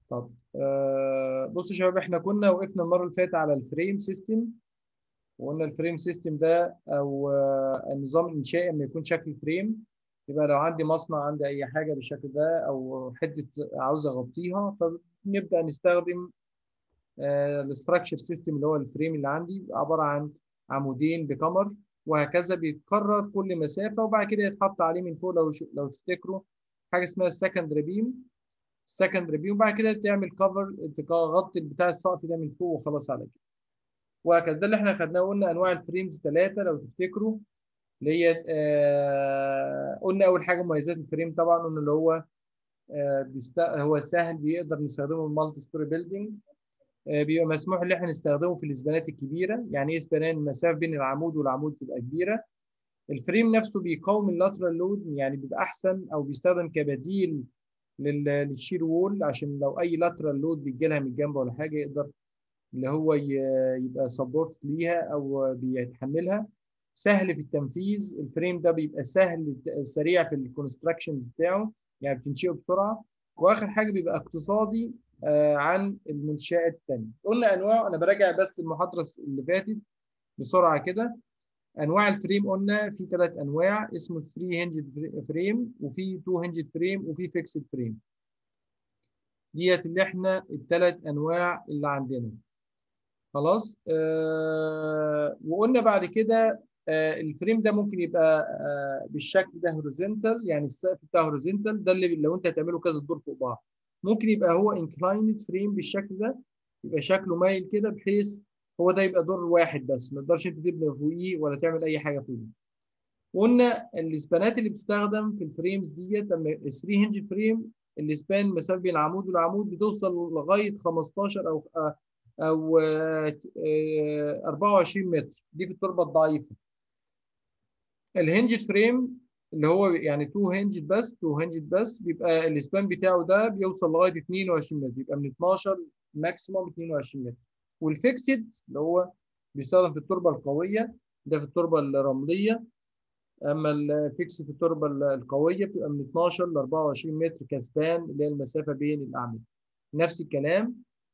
طب آه بصوا يا شباب احنا كنا وقفنا المره اللي فاتت على الفريم سيستم وقلنا الفريم سيستم ده او آه النظام الانشائي لما يكون شكل فريم يبقى لو عندي مصنع عندي اي حاجه بالشكل ده او حته عاوز اغطيها فنبدا نستخدم الاستراكشر سيستم اللي هو الفريم اللي عندي عباره عن عمودين بكمر وهكذا بيتكرر كل مسافه وبعد كده يتحط عليه من فوق لو لو تفتكروا حاجه اسمها سكندري بيم سكندري بيم وبعد كده تعمل كفر تغطي بتاع السقف ده من فوق وخلاص على كده وهكذا ده اللي احنا خدناه قلنا انواع الفريمز ثلاثه لو تفتكروا اللي هي آه قلنا اول حاجه مميزات الفريم طبعا قلنا اللي هو آه بيست... هو سهل بيقدر نستخدمه في المالتي ستوري بيلدينج آه بيبقى مسموح ان احنا نستخدمه في الاسبانات الكبيره يعني ايه اسبانات المسافه بين العمود والعمود تبقى كبيره الفريم نفسه بيقاوم اللاترال لود يعني بيبقى احسن او بيستخدم كبديل للشير وول عشان لو اي لاترال لود بيجي لها من الجنب ولا حاجه يقدر اللي هو يبقى سبورت ليها او بيتحملها سهل في التنفيذ الفريم ده بيبقى سهل سريع في الكونستراكشن بتاعه يعني بتنشئه بسرعه واخر حاجه بيبقى اقتصادي عن المنشات الثانيه قلنا انواع انا براجع بس المحاضره اللي فاتت بسرعه كده انواع الفريم قلنا في ثلاث انواع اسمه 3 هنجد فريم وفي 2 هنجد فريم وفي فيكسد فريم ديت اللي احنا الثلاث انواع اللي عندنا خلاص آه وقلنا بعد كده آه الفريم ده ممكن يبقى آه بالشكل ده هوريزونتال يعني السقف بتاعه هوريزونتال ده اللي لو انت هتعمله كذا دور فوق بعض ممكن يبقى هو انكلايند فريم بالشكل ده يبقى شكله مايل كده بحيث هو ده يبقى دور واحد بس ما تقدرش انت تبني فوقيه ولا تعمل اي حاجه فوقيه قلنا الاسبانات اللي بتستخدم في الفريمز ديت لما 3 هنج فريم الاسبان المسافه بين العمود والعمود بتوصل لغايه 15 او او 24 متر دي في التربه الضعيفه الهنج فريم اللي هو يعني 2 هنج بس 2 هنج بس بيبقى الاسبان بتاعه ده بيوصل لغايه 22 متر يبقى من 12 ماكسيموم 22 متر والفيكسد اللي هو بيستخدم في التربه القويه ده في التربه الرمليه اما الفيكس في التربه القويه بتبقى من 12 ل 24 متر كسبان اللي هي المسافه بين الاعمده نفس الكلام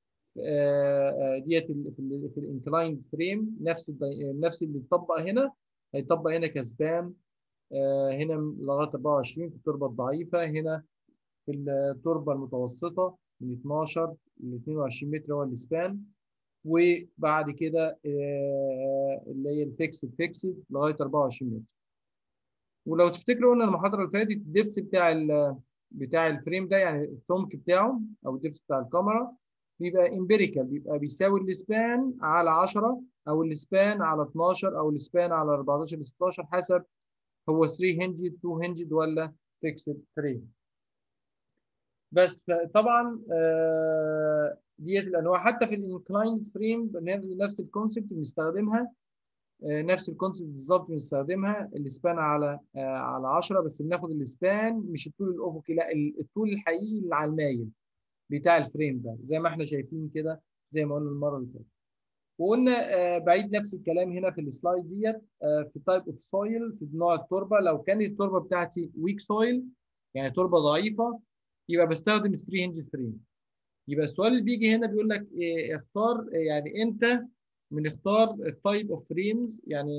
ديت في الانكلايند فريم نفس نفس اللي اتطبق هنا هيطبق هنا كسبان هنا لغايه 24 في التربه الضعيفه هنا في التربه المتوسطه من 12 ل 22 متر هو الاسبان وبعد كده اللي هي الفيكسد فيكسد لغايه 24 متر ولو تفتكروا قلنا المحاضره اللي فاتت الدبس بتاع بتاع الفريم ده يعني السمك بتاعه او الدبس بتاع الكاميرا بيبقى امبيريكال بيبقى بيساوي الاسبان على 10 او الاسبان على 12 او الاسبان على 14 ل 16 حسب هو 3 هنجد 2 هنجد ولا فيكسد فريم بس طبعا ديت الانواع حتى في الانكلايند فريم نفس الكونسبت بنستخدمها نفس الكونسبت بالظبط بنستخدمها الاسبان على على 10 بس بناخد الاسبان مش الطول الافقي لا الطول الحقيقي اللي على المايل بتاع الفريم ده زي ما احنا شايفين كده زي ما قلنا المره اللي فاتت وقلنا بعيد نفس الكلام هنا في السلايد ديت في تايب اوف سويل في نوع التربه لو كانت التربه بتاعتي ويك سويل يعني تربه ضعيفه يبقى بستخدم 3 هنج فريم يبقى السؤال اللي بيجي هنا بيقول لك إيه اختار يعني انت بنختار التايب اوف فريمز يعني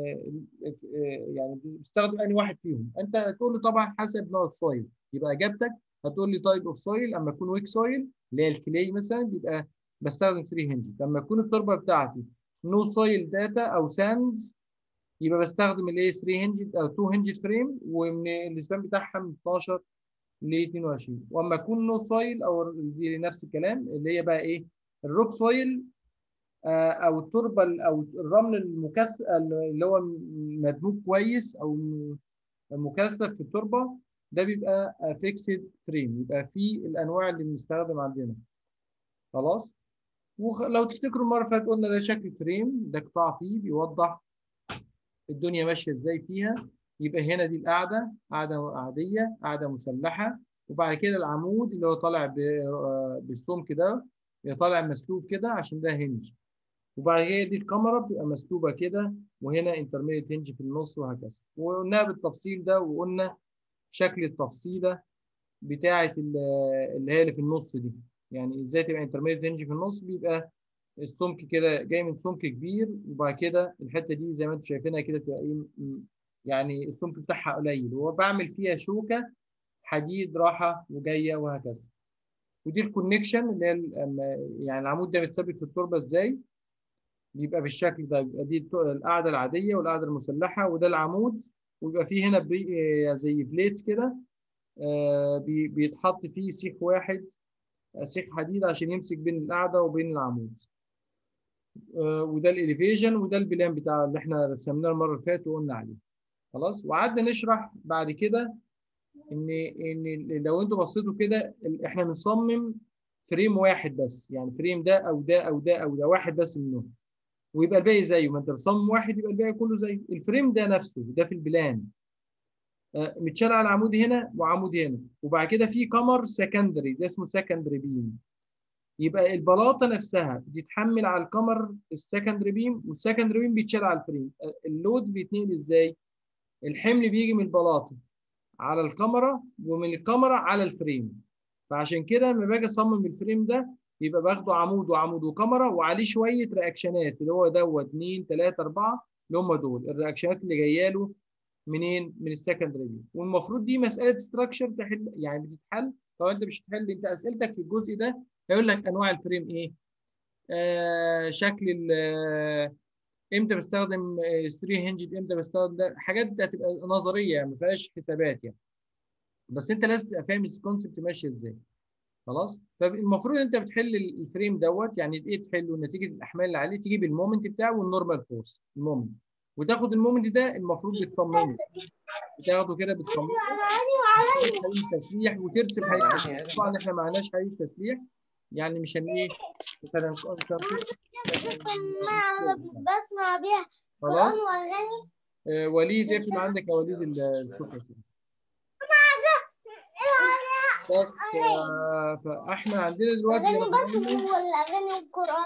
يعني بتستخدم انهي واحد فيهم انت هتقول له طبعا حسب نوع السويل يبقى اجابتك هتقول لي تايب اوف سويل اما يكون ويك سويل اللي هي الكلي مثلا بيبقى بستخدم 3 هنج لما تكون التربه بتاعتي نو سويل داتا او ساندز يبقى بستخدم الايه 3 هنج او 2 هنج فريم ومن الاسبان بتاعها من 12 ل 22 واما يكون نو سويل او دي نفس الكلام اللي هي بقى ايه الروك سويل او التربه او الرمل المكثف اللي هو مدموج كويس او مكثف في التربه ده بيبقى فيكسد فريم يبقى في الانواع اللي بنستخدم عندنا خلاص ولو تفتكروا المره اللي فاتت قلنا ده شكل فريم ده قطاع فيه بيوضح الدنيا ماشيه ازاي فيها يبقى هنا دي القاعده قاعده عاديه قاعده مسلحه وبعد كده العمود اللي هو طالع بالسمك ده طالع مسلوب كده عشان ده هنج وبعد كده دي الكاميرا بتبقى مسلوبه كده وهنا انترميديت هنج في النص وهكذا وقلنا بالتفصيل ده وقلنا شكل التفصيله بتاعه اللي هي اللي في النص دي يعني ازاي تبقى انترميديت هنج في النص بيبقى السمك كده جاي من سمك كبير وبعد كده الحته دي زي ما انتم شايفينها كده تبقى ايه يعني السمك بتاعها قليل هو بعمل فيها شوكه حديد راحه وجايه وهكذا ودي الكونكشن اللي هي يعني العمود ده بيتثبت في التربه ازاي بيبقى بالشكل ده بيبقى دي القاعده العاديه والقاعده المسلحه وده العمود ويبقى فيه هنا زي بليت كده بيتحط فيه سيخ واحد سيخ حديد عشان يمسك بين القاعده وبين العمود وده الاليفيشن وده البلان بتاع اللي احنا رسمناه المره اللي فاتت وقلنا عليه خلاص وقعدنا نشرح بعد كده ان ان لو انتوا بصيتوا كده احنا بنصمم فريم واحد بس يعني فريم ده او ده او ده او ده واحد بس منهم ويبقى الباقي زيه ما انت بتصمم واحد يبقى الباقي كله زيه الفريم ده نفسه ده في البلان آه متشال على عمود هنا وعمود هنا وبعد كده في كمر سكندري ده اسمه سكندري بيم يبقى البلاطه نفسها بتتحمل على الكمر السكندري بيم والسكندري بيم بيتشال على الفريم اللود بيتنقل ازاي الحمل بيجي من البلاطه على الكاميرا ومن الكاميرا على الفريم فعشان كده لما باجي اصمم الفريم ده يبقى باخده عمود وعمود وكاميرا وعليه شويه رياكشنات اللي هو دوت 2 3 4 اللي هم دول الرياكشنات اللي جايه له منين؟ من السكندري بيم والمفروض دي مساله ستراكشر تحل يعني بتتحل لو انت مش هتحل انت اسئلتك في الجزء ده هيقول لك انواع الفريم ايه؟ آه شكل امتى بستخدم 3 هنجد امتى بستخدم ده حاجات دي هتبقى نظريه يعني ما فيهاش حسابات يعني بس انت لازم تبقى فاهم الكونسبت ماشي ازاي خلاص فالمفروض انت بتحل الفريم دوت يعني ايه تحله نتيجه الاحمال اللي عليه تجيب المومنت بتاعه والنورمال فورس المومنت وتاخد المومنت ده المفروض بتصممه بتاخده كده بتصممه تسليح وترسم حقيقة طبعا احنا ما معناش حقيقة تسليح يعني مش هن ايه مثلا بسمع بيها خلاص واغاني آه وليد اقفل عندك يا وليد الشكر بس آه فاحنا عندنا دلوقتي اغاني بس ولا اغاني القران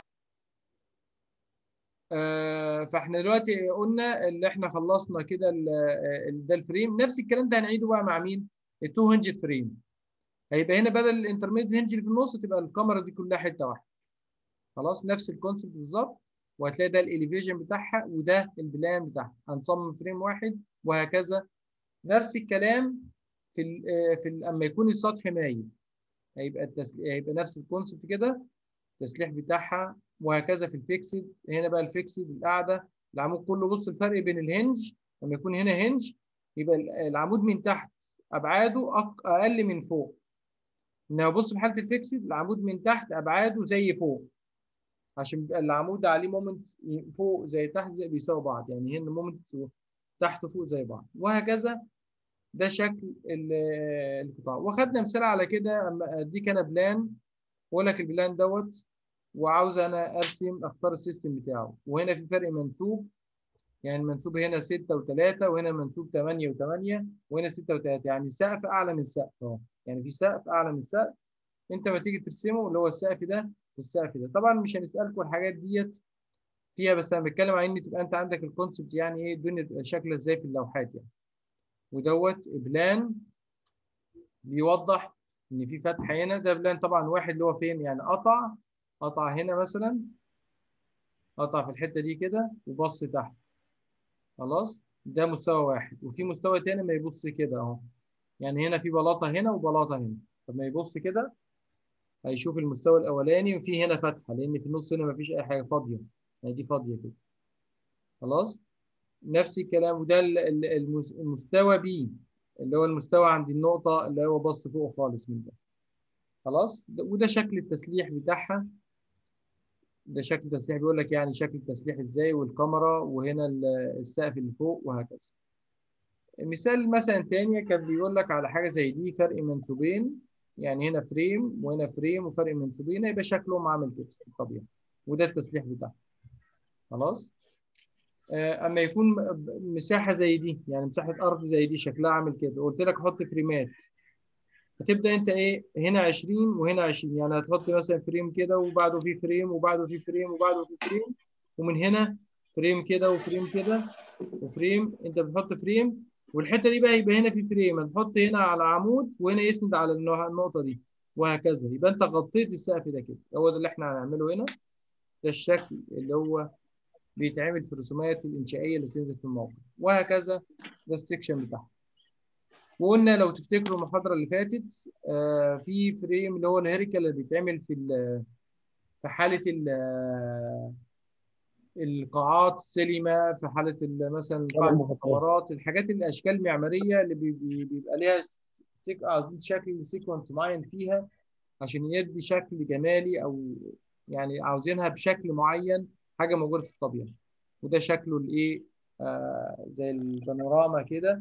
آه فاحنا دلوقتي قلنا اللي احنا خلصنا كده ده الفريم نفس الكلام ده هنعيده بقى مع مين؟ التو هنج فريم هيبقى هنا بدل الانترميد هنج اللي في النص تبقى الكاميرا دي كلها حته واحده خلاص نفس الكونسيبت بالظبط وهتلاقي ده الاليفيشن بتاعها وده البلان بتاعها هنصمم فريم واحد وهكذا نفس الكلام في ال في ال اما يكون السطح مايل هيبقى التسليح هيبقى نفس الكونسيبت كده التسليح بتاعها وهكذا في الفيكسد هنا بقى الفيكسد القاعده العمود كله بص الفرق بين الهنج لما يكون هنا هنج يبقى العمود من تحت ابعاده اقل من فوق انما بص في حاله الفيكسد العمود من تحت ابعاده زي فوق عشان بيبقى العمود عليه مومنت فوق زي تحت زي بيساوي بعض يعني هنا مومنت تحت وفوق زي بعض وهكذا ده شكل القطاع واخدنا مثال على كده اما اديك انا بلان واقول لك البلان دوت وعاوز انا ارسم اختار السيستم بتاعه وهنا في فرق منسوب يعني المنسوب هنا 6 و3 وهنا منسوب 8 و8 وهنا 6 و3 يعني سقف اعلى من سقف اهو يعني في سقف اعلى من سقف انت ما تيجي ترسمه اللي هو السقف ده والسقف ده طبعا مش هنسالكم الحاجات ديت فيها بس انا بتكلم عن ان تبقى انت عندك الكونسبت يعني ايه الدنيا تبقى شكلها ازاي في اللوحات يعني ودوت بلان بيوضح ان في فتحه هنا ده بلان طبعا واحد اللي هو فين يعني قطع قطع هنا مثلا قطع في الحته دي كده وبص تحت خلاص ده مستوى واحد وفي مستوى تاني ما يبص كده اهو يعني هنا في بلاطه هنا وبلاطه هنا طب ما يبص كده هيشوف المستوى الاولاني وفي هنا فتحه لان في النص هنا ما فيش اي حاجه فاضيه يعني دي فاضيه كده خلاص نفس الكلام وده المستوى بي اللي هو المستوى عند النقطه اللي هو بص فوق خالص من ده خلاص وده شكل التسليح بتاعها ده شكل التسليح بيقول لك يعني شكل التسليح ازاي والكاميرا وهنا السقف اللي فوق وهكذا مثال مثلا تانية كان بيقول لك على حاجه زي دي فرق منسوبين يعني هنا فريم وهنا فريم وفرق منسوبين يبقى شكلهم عامل كده طبيعي وده التسليح بتاعه خلاص اما يكون مساحه زي دي يعني مساحه ارض زي دي شكلها عامل كده قلت لك حط فريمات هتبدا انت ايه هنا 20 وهنا 20 يعني هتحط مثلا فريم كده وبعده في فريم وبعده في فريم وبعده في فريم ومن هنا فريم كده وفريم كده وفريم انت بتحط فريم والحته دي بقى يبقى هنا في فريم هتحط هنا على عمود وهنا يسند على النقطه دي وهكذا يبقى انت غطيت السقف ده كده هو ده اللي احنا هنعمله هنا ده الشكل اللي هو بيتعمل في الرسومات الانشائيه اللي بتنزل في الموقع وهكذا ده السكشن بتاعها وقلنا لو تفتكروا المحاضره اللي فاتت آه في فريم اللي هو الهيريكال اللي بيتعمل في في حاله القاعات السينما في حاله مثلا قاعه المؤتمرات الحاجات الاشكال المعماريه اللي بيبقى ليها سيك عايزين شكل سيكونس معين فيها عشان يدي شكل جمالي او يعني عاوزينها بشكل معين حاجه موجوده في الطبيعه وده شكله الايه آه زي البانوراما كده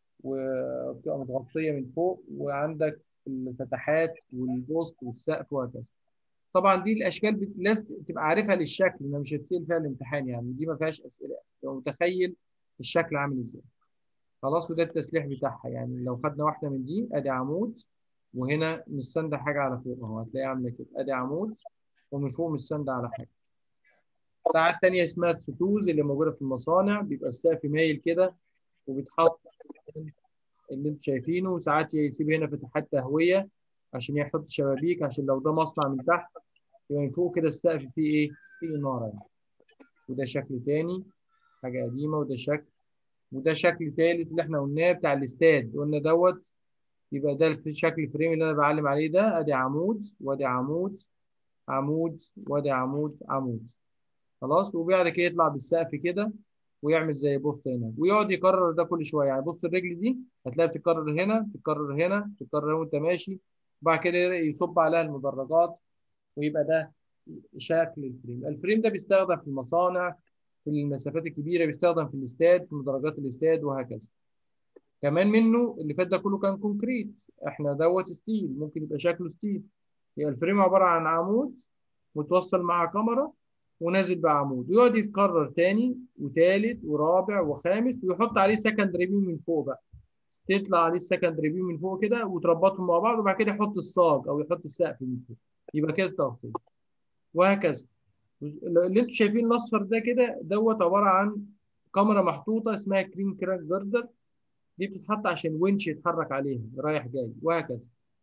وبتبقى متغطيه من فوق وعندك الفتحات والبوست والسقف وهكذا طبعا دي الاشكال بت... لازم تبقى عارفها للشكل انها مش هتسال فيها الامتحان يعني دي ما فيهاش اسئله لو متخيل الشكل عامل ازاي خلاص وده التسليح بتاعها يعني لو خدنا واحده من دي ادي عمود وهنا مستنده حاجه على فوق اهو هتلاقيها عامله كده ادي عمود ومن فوق مستنده على حاجه ساعات تانية اسمها الستوز اللي موجوده في المصانع بيبقى السقف مايل كده وبيتحط اللي انتم شايفينه وساعات يسيب هنا فتحات تهويه عشان يحط شبابيك عشان لو ده مصنع من تحت يبقى من فوق كده السقف فيه ايه؟ فيه اناره يعني. وده شكل تاني حاجه قديمه وده شكل وده شكل ثالث اللي احنا قلناه بتاع الاستاد قلنا دوت يبقى ده شكل الفريم اللي انا بعلم عليه ده ادي عمود وادي عمود عمود وادي عمود عمود خلاص وبعد كده يطلع بالسقف كده ويعمل زي بوست هنا ويقعد يكرر ده كل شويه يعني بص الرجل دي هتلاقيها بتتكرر هنا تتكرر هنا تتكرر وانت ماشي وبعد كده يصب عليها المدرجات ويبقى ده شكل الفريم الفريم ده بيستخدم في المصانع في المسافات الكبيره بيستخدم في الاستاد في مدرجات الاستاد وهكذا كمان منه اللي فات ده كله كان كونكريت احنا دوت ستيل ممكن يبقى شكله ستيل يبقى الفريم عباره عن عمود متوصل مع كاميرا ونازل بعمود ويقعد يتكرر تاني وتالت ورابع وخامس ويحط عليه سكندري بيم من فوق بقى تطلع عليه السكندري بيم من فوق كده وتربطهم مع بعض وبعد كده يحط الصاج او يحط السقف من فوق يبقى كده التغطيه وهكذا اللي انتم شايفين الاصفر ده كده دوت عباره عن كاميرا محطوطه اسمها كرين كراك جاردر دي بتتحط عشان ونش يتحرك عليها رايح جاي وهكذا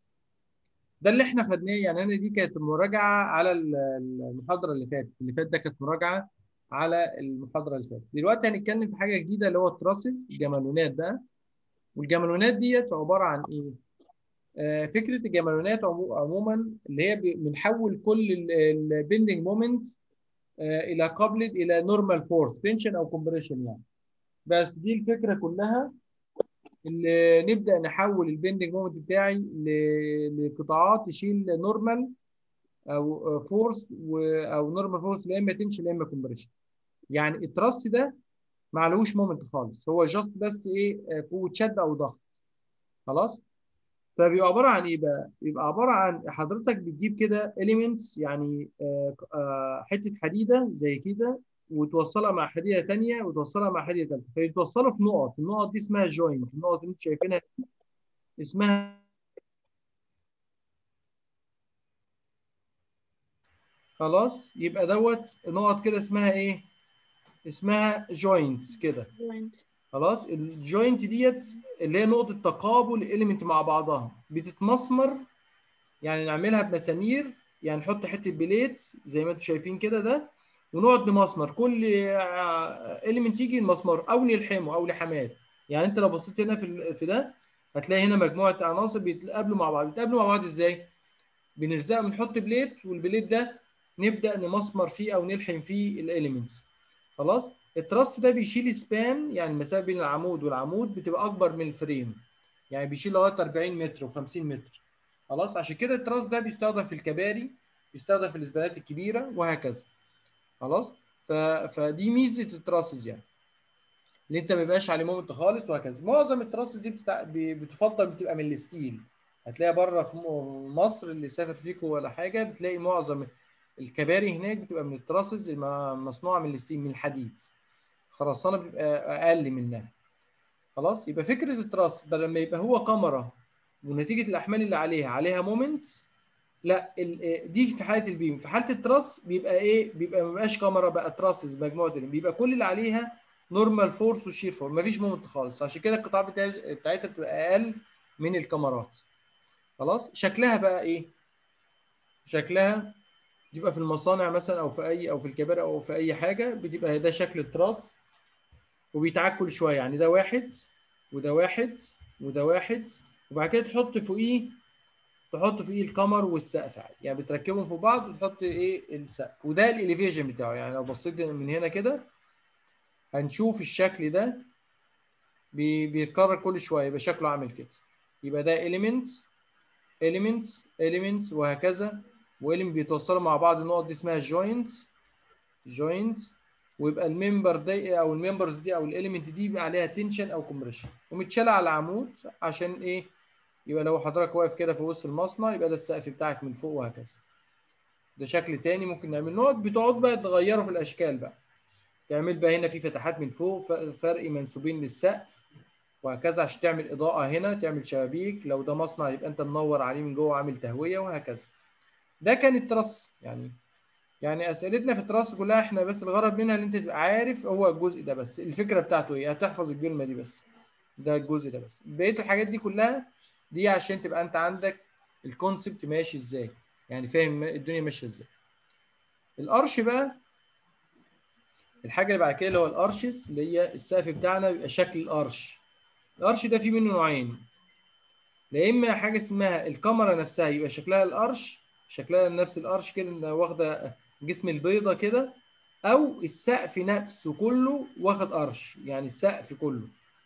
ده اللي احنا خدناه يعني انا دي كانت مراجعه على المحاضره اللي فاتت اللي فات ده كانت مراجعه على المحاضره اللي فاتت دلوقتي هنتكلم في حاجه جديده اللي هو التراسز الجمالونات بقى والجمالونات ديت عباره عن ايه آه فكره الجمالونات عموما اللي هي بنحول كل البندنج مومنت آه الى قابلد الى نورمال فورس تنشن او كومبريشن يعني بس دي الفكره كلها اللي نبدا نحول البندنج مومنت بتاعي لقطاعات تشيل نورمال او فورس او نورمال فورس لا اما تنشن لا اما كومبريشن يعني التراس ده ما عليهوش مومنت خالص هو جاست بس ايه قوه شد او ضغط خلاص فبيبقى عباره عن ايه بقى؟ بيبقى عباره عن حضرتك بتجيب كده اليمنتس يعني آآ آآ حته حديده زي كده وتوصلها مع حديده ثانيه وتوصلها مع حديده ثالثه فيتوصلوا في نقط النقط دي اسمها جوينت النقط اللي انتم شايفينها دي اسمها خلاص يبقى دوت نقط كده اسمها ايه اسمها جوينتس كده خلاص الجوينت ديت اللي هي نقطه تقابل الاليمنت مع بعضها بتتمسمر يعني نعملها بمسامير يعني نحط حته بليت زي ما انتم شايفين كده ده ونقعد نمسمر كل اليمنت يجي المسمار او نلحمه او لحمات يعني انت لو بصيت هنا في في ده هتلاقي هنا مجموعه عناصر بيتقابلوا مع بعض بيتقابلوا مع بعض ازاي بنلزق بنحط بليت والبليت ده نبدا نمسمر فيه او نلحم فيه الاليمنتس خلاص التراس ده بيشيل سبان يعني المسافه بين العمود والعمود بتبقى اكبر من الفريم يعني بيشيل لغايه 40 متر و50 متر خلاص عشان كده التراس ده بيستخدم في الكباري بيستخدم في الاسبانات الكبيره وهكذا خلاص ف... فدي ميزه التراسز يعني اللي انت ما بيبقاش عليه مومنت خالص وهكذا معظم التراسز دي بتاع... بتفضل بتبقى من الستيل هتلاقيها بره في مصر اللي سافر فيكم ولا حاجه بتلاقي معظم الكباري هناك بتبقى من التراسز مصنوعه من الستيل من الحديد خرسانه بيبقى اقل منها خلاص يبقى فكره التراس بدل ما يبقى هو كاميرا ونتيجه الاحمال اللي عليها عليها مومنت لا دي في حاله البيم في حاله التراس بيبقى ايه بيبقى ما بيبقاش كاميرا بقى تراسز مجموعه بيبقى كل اللي عليها نورمال فورس وشير فورس مفيش مومنت خالص عشان كده القطاع بتاعتها بتبقى اقل من الكاميرات خلاص شكلها بقى ايه شكلها بتبقى في المصانع مثلا او في اي او في الكباري او في اي حاجه بتبقى ده شكل التراس وبيتعاد كل شويه يعني ده واحد وده واحد وده واحد وبعد كده تحط فوقيه تحط فوقيه الكمر والسقف عادي يعني بتركبهم في بعض وتحط ايه السقف وده الاليفيشن بتاعه يعني لو بصيت من هنا كده هنشوف الشكل ده بي- بيتكرر كل شويه يبقى شكله عامل كده يبقى ده element element element وهكذا وإليمنت بيتوصلوا مع بعض النقط دي اسمها joint joint ويبقى الممبر ده او الممبرز دي او الاليمنت دي بيبقى عليها تنشن او كومبريشن ومتشاله على عمود عشان ايه يبقى لو حضرتك واقف كده في وسط المصنع يبقى ده السقف بتاعك من فوق وهكذا ده شكل تاني ممكن نعمل نقط بتقعد بقى تغيروا في الاشكال بقى تعمل بقى هنا في فتحات من فوق ف- فرق منسوبين للسقف وهكذا عشان تعمل اضاءه هنا تعمل شبابيك لو ده مصنع يبقى انت منور عليه من جوه عامل تهويه وهكذا ده كان الترس يعني يعني اسئلتنا في التراس كلها احنا بس الغرض منها ان انت تبقى عارف هو الجزء ده بس الفكره بتاعته ايه هتحفظ الكلمه دي بس ده الجزء ده بس بقيه الحاجات دي كلها دي عشان تبقى انت عندك الكونسبت ماشي ازاي يعني فاهم الدنيا ماشيه ازاي الارش بقى الحاجه اللي بعد كده اللي هو الارشز اللي هي السقف بتاعنا بيبقى شكل الارش الارش ده فيه منه نوعين لا اما حاجه اسمها الكاميرا نفسها يبقى شكلها الارش شكلها نفس الارش كده إنها واخده جسم البيضه كده او السقف نفسه كله واخد ارش يعني السقف كله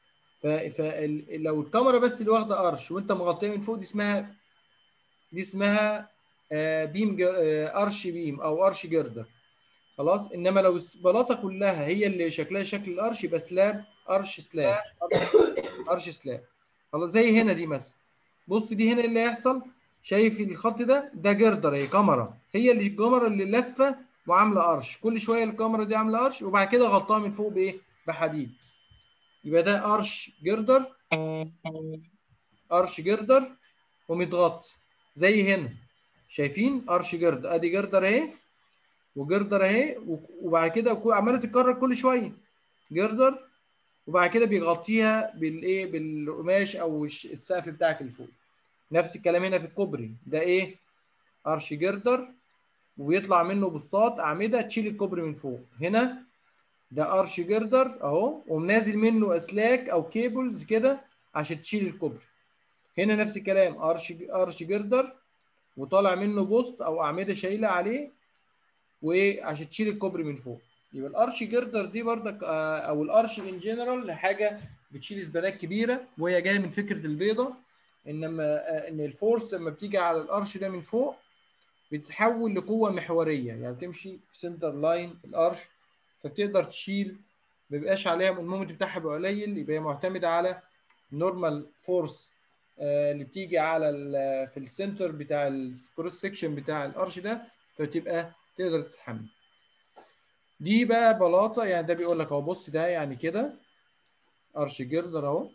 فلو الكاميرا بس اللي واخده ارش وانت مغطيه من فوق دي اسمها دي اسمها آه، بيم جر- آه، ارش بيم او ارش جردر خلاص انما لو البلاطه كلها هي اللي شكلها شكل الارش يبقى سلاب ارش سلاب ارش سلاب خلاص زي هنا دي مثلا بص دي هنا إيه اللي هيحصل شايف الخط ده ده جردر هي كاميرا هي اللي الكاميرا اللي لفه وعامله ارش كل شويه الكاميرا دي عامله ارش وبعد كده غطاها من فوق بايه بحديد يبقى ده ارش جردر ارش جردر ومتغطي زي هنا شايفين ارش جردر ادي جردر اهي وجردر اهي و- وبعد كده كو- عماله تتكرر كل شويه جردر وبعد كده بيغطيها بالايه بالقماش او الش- السقف بتاعك اللي فوق نفس الكلام هنا في الكوبري ده ايه ارش جردر وبيطلع منه بسطات اعمده تشيل الكوبري من فوق هنا ده ارش جردر اهو ومنازل منه اسلاك او كيبلز كده عشان تشيل الكوبري هنا نفس الكلام ارش ارش جردر وطالع منه بوست او اعمده شايله عليه وعشان تشيل الكوبري من فوق يبقى الارش جردر دي بردك آه، او الارش ان جنرال حاجه بتشيل زبالات كبيره وهي جايه من فكره البيضه انما آه، ان الفورس لما بتيجي على الارش ده من فوق بتتحول لقوه محوريه يعني تمشي في سنتر لاين الارش فبتقدر تشيل ما بيبقاش عليها المومنت بتاعها بيبقى قليل يبقى هي معتمده على نورمال فورس اللي بتيجي على ال- في السنتر بتاع الكروس سكشن بتاع الارش ده فتبقى تقدر تتحمل دي بقى بلاطه يعني ده بيقول لك اهو بص ده يعني كده ارش جردر اهو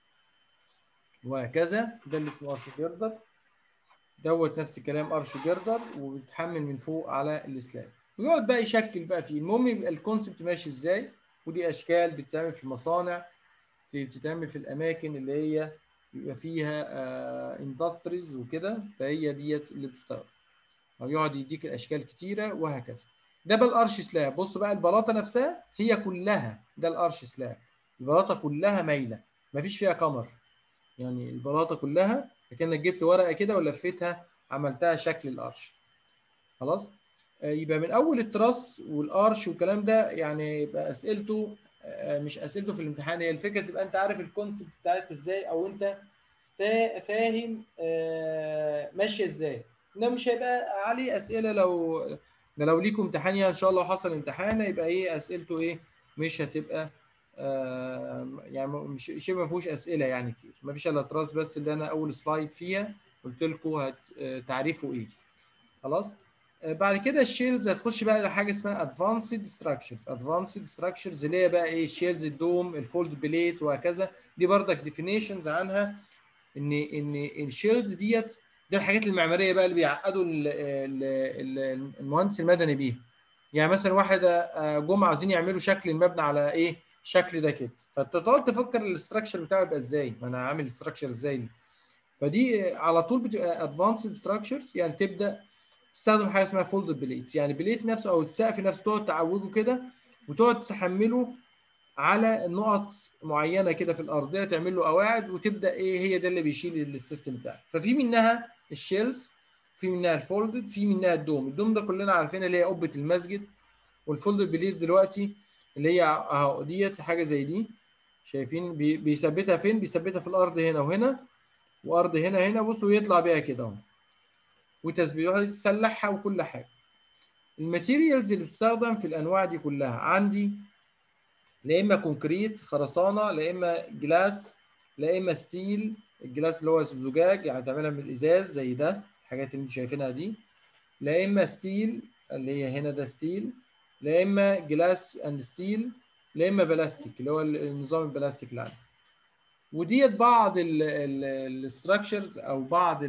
وهكذا ده اللي اسمه ارش جردر دوت نفس الكلام ارش جردر وبيتحمل من فوق على السلاب ويقعد بقى يشكل بقى فيه المهم يبقى الكونسبت ماشي ازاي ودي اشكال بتتعمل في المصانع في بتتعمل في الاماكن اللي هي بيبقى فيها اندستريز وكده فهي ديت اللي بتشتغل او يقعد يديك الاشكال كتيره وهكذا ده بقى الارش سلاب بص بقى البلاطه نفسها هي كلها ده الارش سلاب البلاطه كلها مايله مفيش فيها كمر يعني البلاطه كلها كانك جبت ورقه كده ولفيتها عملتها شكل الارش خلاص آه، يبقى من اول التراس والارش والكلام ده يعني يبقى اسئلته آه، مش اسئلته في الامتحان هي الفكره تبقى انت عارف الكونسيبت بتاعتها ازاي او انت فا- فاهم آه، ماشيه ازاي انما مش هيبقى عليه اسئله لو ده لو ليكم امتحان يعني ان شاء الله حصل امتحان يبقى ايه اسئلته ايه مش هتبقى آه، يعني مش شبه ما فيهوش اسئله يعني كتير ما فيش الا تراس بس اللي انا اول سلايد فيها قلت لكم هت آه، تعريفه ايه خلاص آه، بعد كده الشيلز هتخش بقى لحاجه اسمها ادفانسد ستراكشرز ادفانسد ستراكشرز اللي هي بقى ايه الشيلز الدوم الفولد بليت وهكذا دي بردك ديفينيشنز عنها ان ان الشيلز ديت دي الحاجات المعماريه بقى اللي بيعقدوا ال- ال- ال- المهندس المدني بيها يعني مثلا واحد آه، جم عايزين يعملوا شكل المبنى على ايه الشكل ده كده فانت تقعد تفكر الاستراكشر بتاعه يبقى ازاي ما انا عامل استراكشر ازاي فدي على طول بتبقى ادفانسد ستراكشرز يعني تبدا تستخدم حاجه اسمها فولدد بليتس يعني بليت نفسه او السقف نفسه تقعد تعوجه كده وتقعد تحمله على نقط معينه كده في الارضيه تعمل له قواعد وتبدا ايه هي ده اللي بيشيل السيستم بتاعك ففي منها الشيلز في منها الفولدد في منها الدوم الدوم ده كلنا عارفين اللي هي قبه المسجد والفولدد بليت دلوقتي اللي هي اهو ديت حاجه زي دي شايفين بي- بيثبتها فين بيثبتها في الارض هنا وهنا وارض هنا هنا بصوا يطلع بيها كده اهو وتثبيتها تسلحها وكل حاجه الماتيريالز اللي بتستخدم في الانواع دي كلها عندي لا اما كونكريت خرسانه لا اما جلاس لا اما ستيل الجلاس اللي هو الزجاج يعني تعملها من الازاز زي ده الحاجات اللي انتم شايفينها دي لا اما ستيل اللي هي هنا ده ستيل لا اما جلاس اند ستيل لا اما بلاستيك اللي هو النظام البلاستيك اللي عندي وديت بعض الاستراكشرز او بعض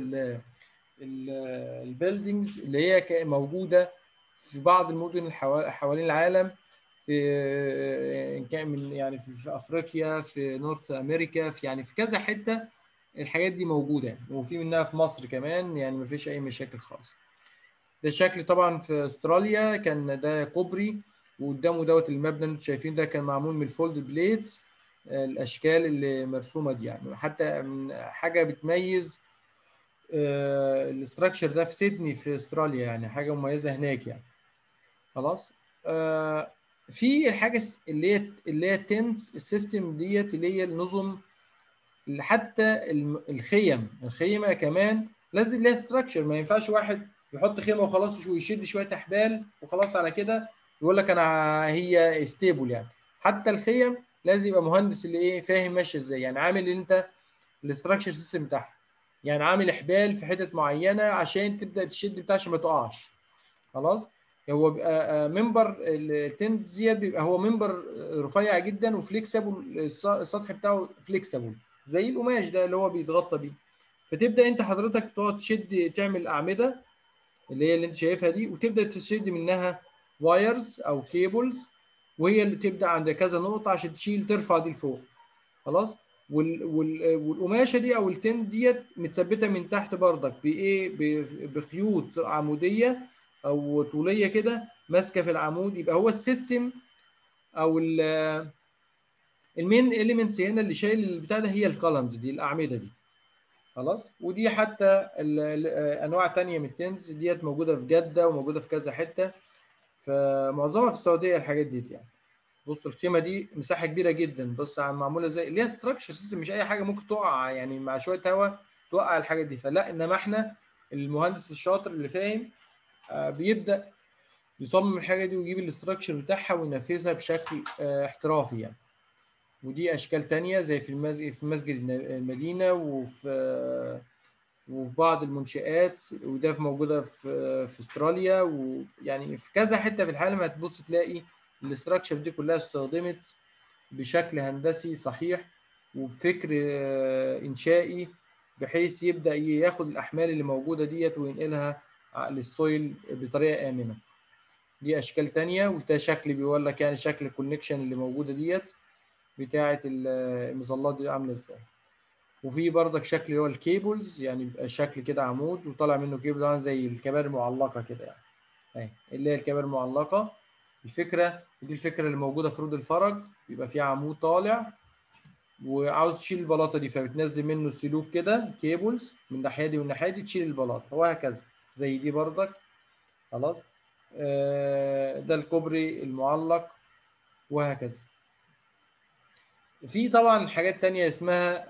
البيلدينجز اللي هي كا- موجوده في بعض المدن الحوا- حوالين العالم في إن كان من يعني في في افريقيا في نورث امريكا في يعني في كذا حته الحاجات دي موجوده يعني وفي منها في مصر كمان يعني ما فيش اي مشاكل خالص ده الشكل طبعا في استراليا كان ده كوبري وقدامه دوت المبنى اللي انتم شايفين ده كان معمول من الفولد بليتس الاشكال اللي مرسومه دي يعني حتى من حاجه بتميز الاستراكشر ده في سيدني في استراليا يعني حاجه مميزه هناك يعني خلاص آه، في الحاجه الس- اللي هي اللي هي تنس السيستم ديت اللي هي النظم اللي حتى الم- الخيم الخيمه كمان لازم ليها ستراكشر ما ينفعش واحد يحط خيمه وخلاص ويشد شويه احبال وخلاص على كده يقول لك انا هي ستيبل يعني حتى الخيم لازم يبقى مهندس اللي ايه فاهم ماشيه ازاي يعني عامل انت الاستراكشر سيستم بتاعها يعني عامل حبال في حتت معينه عشان تبدا تشد بتاع عشان ما تقعش خلاص هو بيبقى منبر التنت ديت بيبقى هو منبر رفيع جدا وفليكسبل السطح بتاعه فليكسبل زي القماش ده اللي هو بيتغطى بيه فتبدا انت حضرتك تقعد تشد تعمل اعمده اللي هي اللي انت شايفها دي وتبدا تشد منها وايرز او كيبلز وهي اللي تبدا عند كذا نقطه عشان تشيل ترفع دي لفوق خلاص وال وال والقماشه دي او التنت ديت متثبته من تحت بردك بايه ب- بخيوط عموديه او طوليه كده ماسكه في العمود يبقى هو السيستم او ال- المين اليمنتس هنا اللي شايل البتاع ده هي الكولمز دي الاعمده دي خلاص ودي حتى ال- ال- انواع تانية من التنز ديت موجوده في جده وموجوده في كذا حته فمعظمها في السعوديه الحاجات ديت يعني بص الخيمه دي مساحه كبيره جدا بص عم معموله زي ليها ستراكشر سيستم مش اي حاجه ممكن تقع يعني مع شويه هواء توقع الحاجات دي فلا انما احنا المهندس الشاطر اللي فاهم آه، بيبدا يصمم الحاجه دي ويجيب الاستراكشر بتاعها وينفذها بشكل آه، احترافي يعني ودي اشكال تانية زي في المسجد في مسجد المدينه وفي آه، وفي بعض المنشآت وده في- موجوده في في استراليا ويعني في كذا حته في العالم هتبص تلاقي الاستراكشر دي كلها استخدمت بشكل هندسي صحيح وبفكر آه، انشائي بحيث يبدا ياخد الاحمال اللي موجوده ديت وينقلها للسويل بطريقه امنه دي اشكال تانية وده شكل بيقول لك يعني شكل الكونكشن اللي موجوده ديت بتاعه المظلات دي عامله ازاي وفي برضك شكل اللي هو الكيبلز يعني بيبقى شكل كده عمود وطالع منه كيبل عامل زي الكباري المعلقه كده يعني اهي اللي هي الكباري المعلقه الفكره دي الفكره اللي موجوده في رود الفرج بيبقى فيها عمود طالع وعاوز تشيل البلاطه دي فبتنزل منه سلوك كده كيبلز من الناحيه دي والناحيه دي تشيل البلاطه وهكذا زي دي برضك خلاص آه، ده الكوبري المعلق وهكذا في طبعا حاجات تانية اسمها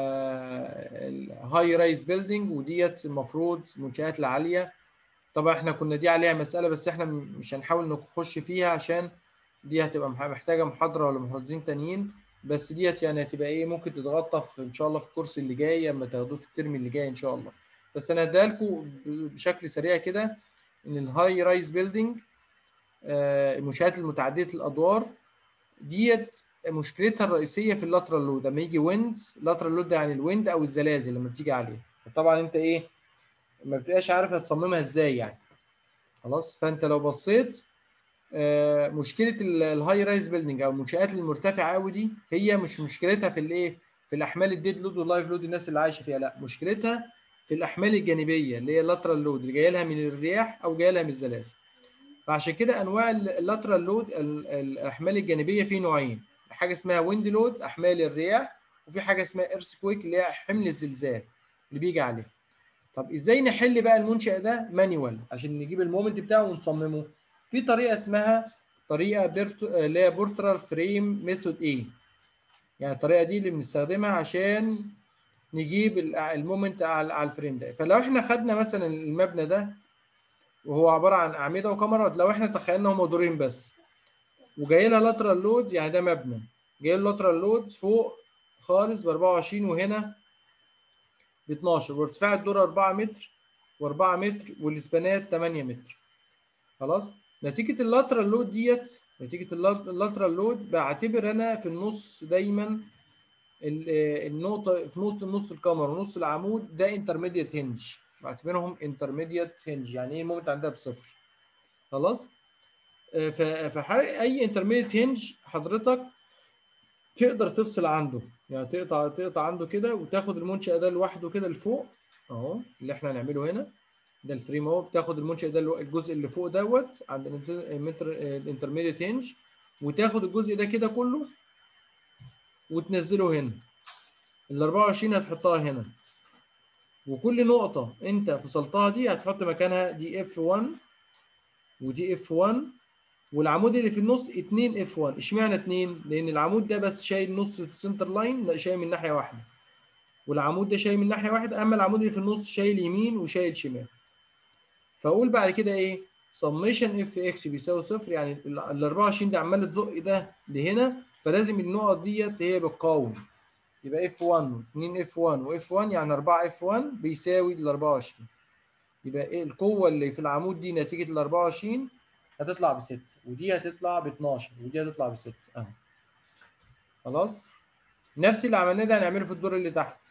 الهاي رايز بيلدينج وديت المفروض المنشآت العالية طبعا احنا كنا دي عليها مسألة بس احنا م- مش هنحاول نخش فيها عشان دي هتبقى مح- محتاجة محاضرة ولا محاضرتين تانيين بس ديت يعني هتبقى ايه ممكن تتغطى في ان شاء الله في الكورس اللي جاي اما تاخدوه في الترم اللي جاي ان شاء الله بس انا هديها لكم ب- بشكل سريع كده ان الهاي رايز بيلدينج المنشآت المتعددة الادوار ديت مشكلتها الرئيسيه في اللاترال لود لما يجي ويند لاترال لود ده يعني الويند او الزلازل لما بتيجي عليه طبعا انت ايه ما بتبقاش عارف هتصممها ازاي يعني خلاص فانت لو بصيت آه، مشكله الهاي رايز بيلدينج او المنشات المرتفعه قوي دي هي مش مشكلتها في الايه في الاحمال الديد لود واللايف لود الناس اللي عايشه فيها لا مشكلتها في الاحمال الجانبيه اللي هي اللاترال لود اللي جايه لها من الرياح او جايه لها من الزلازل فعشان كده انواع اللاترال لود الاحمال الجانبيه في نوعين حاجه اسمها ويند لود احمال الرياح وفي حاجه اسمها ايرث كويك اللي هي حمل الزلزال اللي بيجي عليه طب ازاي نحل بقى المنشأ ده مانيوال عشان نجيب المومنت بتاعه ونصممه في طريقه اسمها طريقه بيرتو اللي هي بورترال فريم ميثود ايه يعني الطريقه دي اللي بنستخدمها عشان نجيب المومنت على الفريم ده فلو احنا خدنا مثلا المبنى ده وهو عباره عن اعمده وكاميرات لو احنا تخيلنا هم دورين بس وجاي لها لاترال لود يعني ده مبنى جاي له لاترال لود فوق خالص ب 24 وهنا ب 12 وارتفاع الدور 4 متر و4 متر والاسبانات 8 متر خلاص نتيجه اللاترال لود ديت نتيجه اللاترال لود بعتبر انا في النص دايما النقطه في نص نص الكاميرا ونص العمود ده انترميديت هنج بعتبرهم انترميديت هنج يعني ايه المومنت عندها بصفر خلاص فحال اي انترميديت هنج حضرتك تقدر تفصل عنده يعني تقطع تقطع عنده كده وتاخد المنشأ ده لوحده كده لفوق اهو اللي احنا هنعمله هنا ده الفريم اهو بتاخد المنشأ ده الجزء اللي فوق دوت عند الانترميديت هنج وتاخد الجزء ده كده كله وتنزله هنا ال 24 هتحطها هنا وكل نقطة أنت فصلتها دي هتحط مكانها دي اف 1 ودي اف 1 والعمود اللي في النص 2 اف 1 اشمعنى 2 لان العمود ده بس شايل نص السنتر لاين لا شايل من ناحيه واحده والعمود ده شايل من ناحيه واحده اما العمود اللي في النص شايل يمين وشايل شمال فاقول بعد كده ايه سميشن اف اكس بيساوي صفر يعني ال 24 ده عمال تزق ده لهنا فلازم النقط ديت هي بتقاوم يبقى اف 1 2 اف 1 واف 1 يعني 4 اف 1 بيساوي ال 24 يبقى ايه القوه اللي في العمود دي نتيجه ال 24 هتطلع ب 6 ودي هتطلع ب 12 ودي هتطلع ب 6 اهو خلاص نفس اللي عملناه ده هنعمله في الدور اللي تحت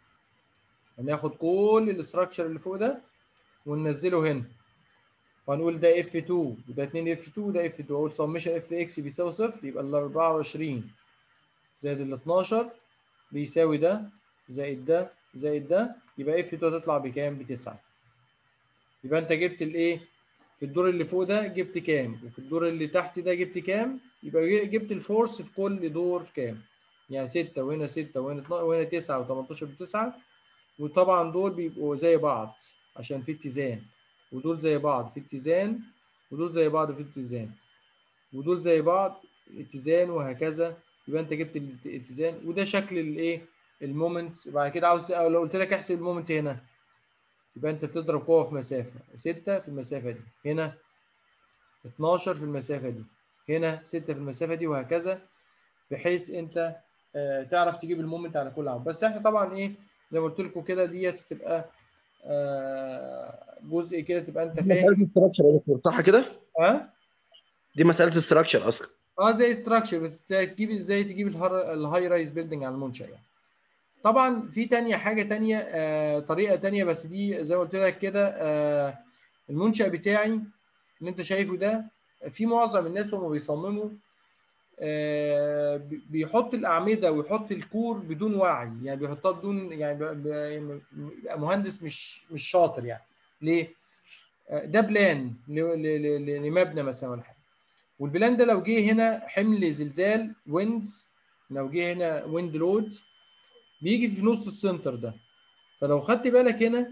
هناخد كل الاستراكشر اللي فوق ده وننزله هنا وهنقول ده اف 2 وده 2 اف 2 وده اف 2 اقول سميشن اف اكس بيساوي صفر يبقى ال 24 زائد ال 12 بيساوي ده زائد ده زائد ده يبقى اف 2 هتطلع بكام؟ ب 9 يبقى انت جبت الايه؟ في الدور اللي فوق ده جبت كام وفي الدور اللي تحت ده جبت كام يبقى جبت الفورس في كل دور كام يعني 6 وهنا 6 وهنا 12 وهنا 9 و18 بتسعة وطبعا دول بيبقوا زي بعض عشان في اتزان ودول زي بعض في اتزان ودول زي بعض في اتزان ودول زي بعض اتزان وهكذا يبقى انت جبت الاتزان وده شكل الايه المومنت بعد كده عاوز لو قلت لك احسب المومنت هنا يبقى انت بتضرب قوه في مسافه 6 في المسافه دي هنا 12 في المسافه دي هنا 6 في المسافه دي وهكذا بحيث انت آه تعرف تجيب المومنت على كل عمود بس احنا طبعا ايه زي ما قلت لكم كده ديت تبقى آه جزء كده تبقى انت فاهم مساله استراكشر يا دكتور صح كده؟ ها دي مساله استراكشر اصلا اه زي استراكشر بس تجيب ازاي تجيب الهاي رايز بيلدينج على المنشا يعني طبعا في تانية حاجة تانية آه طريقة تانية بس دي زي ما قلت لك كده آه المنشأ بتاعي اللي انت شايفه ده في معظم الناس هم بيصمموا آه بيحط الأعمدة ويحط الكور بدون وعي يعني بيحطها بدون يعني بيبقى مهندس مش مش شاطر يعني ليه؟ آه ده بلان لمبنى مثلا ولا حاجة والبلان ده لو جه هنا حمل زلزال ويندز لو جه هنا ويند لودز بيجي في نص السنتر ده فلو خدت بالك هنا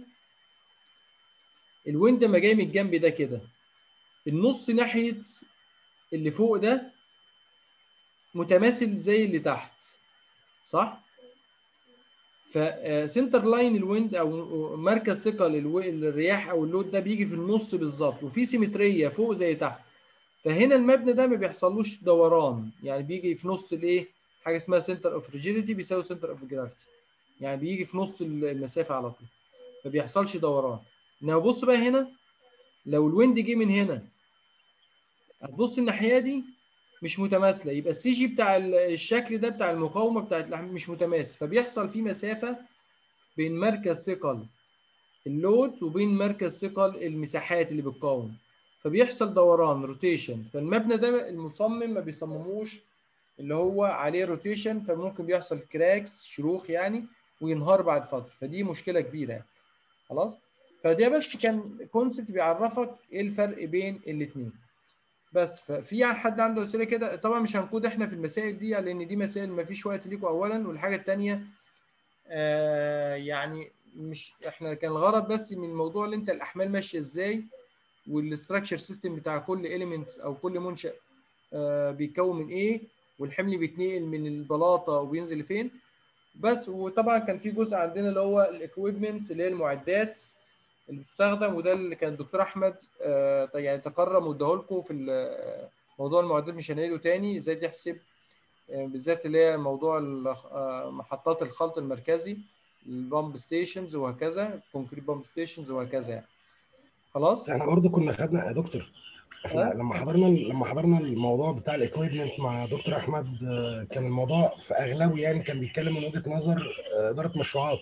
الويند ما جاي من الجنب ده كده النص ناحيه اللي فوق ده متماثل زي اللي تحت صح فسنتر لاين الويند او مركز ثقل الرياح او اللود ده بيجي في النص بالظبط وفي سيمتريه فوق زي تحت فهنا المبنى ده ما بيحصلوش دوران يعني بيجي في نص الايه حاجه اسمها سنتر اوف ريجيديتي بيساوي سنتر اوف جرافيتي يعني بيجي في نص المسافه على طول ما بيحصلش دوران انما بص بقى هنا لو الويند جه من هنا هتبص الناحيه دي مش متماثله يبقى السي جي بتاع الشكل ده بتاع المقاومه بتاعت مش متماثل فبيحصل فيه مسافه بين مركز ثقل اللود وبين مركز ثقل المساحات اللي بتقاوم فبيحصل دوران روتيشن فالمبنى ده المصمم ما بيصمموش اللي هو عليه روتيشن فممكن بيحصل كراكس شروخ يعني وينهار بعد فتره فدي مشكله كبيره يعني. خلاص فده بس كان كونسبت بيعرفك ايه الفرق بين الاثنين بس ففي حد عنده اسئله كده طبعا مش هنكود احنا في المسائل دي لان دي مسائل ما فيش وقت ليكم اولا والحاجه الثانيه آه يعني مش احنا كان الغرض بس من الموضوع اللي انت الاحمال ماشيه ازاي والاستراكشر سيستم بتاع كل اليمنت او كل منشأ آه بيتكون من ايه والحمل بيتنقل من البلاطه وبينزل لفين بس وطبعا كان في جزء عندنا اللي هو الاكويبمنت اللي هي المعدات اللي بتستخدم وده اللي كان الدكتور احمد آه يعني تكرم واداه لكم في ال- موضوع المعدات مش هنعيده تاني ازاي تحسب آه، بالذات اللي هي موضوع ال- آه، محطات الخلط المركزي البامب ستيشنز وهكذا كونكريت بامب ستيشنز وهكذا يعني خلاص احنا برضو كنا خدنا يا دكتور احنا أه؟ لما حضرنا لما حضرنا الموضوع بتاع الاكويبمنت مع دكتور احمد آه، كان الموضوع في اغلبه يعني كان بيتكلم من وجهه نظر آه، اداره مشروعات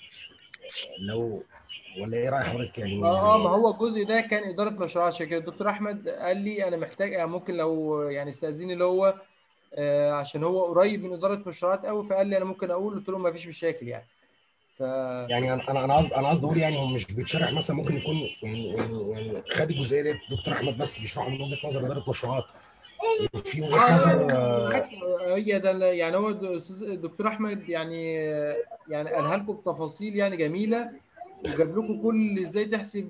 لو ولا ايه راي حضرتك يعني اه اه ما هو الجزء ده كان اداره مشروعات عشان كده الدكتور احمد قال لي انا محتاج يعني ممكن لو يعني استاذيني اللي هو آه عشان هو قريب من اداره مشروعات قوي فقال لي انا ممكن اقول قلت له ما فيش مشاكل يعني ف يعني انا انا انا قصدي انا قصدي اقول يعني هو مش بيتشرح مثلا ممكن يكون يعني يعني يعني خد الجزئيه دي دكتور احمد بس بيشرحه من وجهه نظر اداره مشروعات في وجهه نظر آه، بالعكس هي ده اللي- يعني هو د- أستاذ الدكتور احمد يعني يعني قالها لكم بتفاصيل يعني جميله وجاب لكم كل ازاي تحسب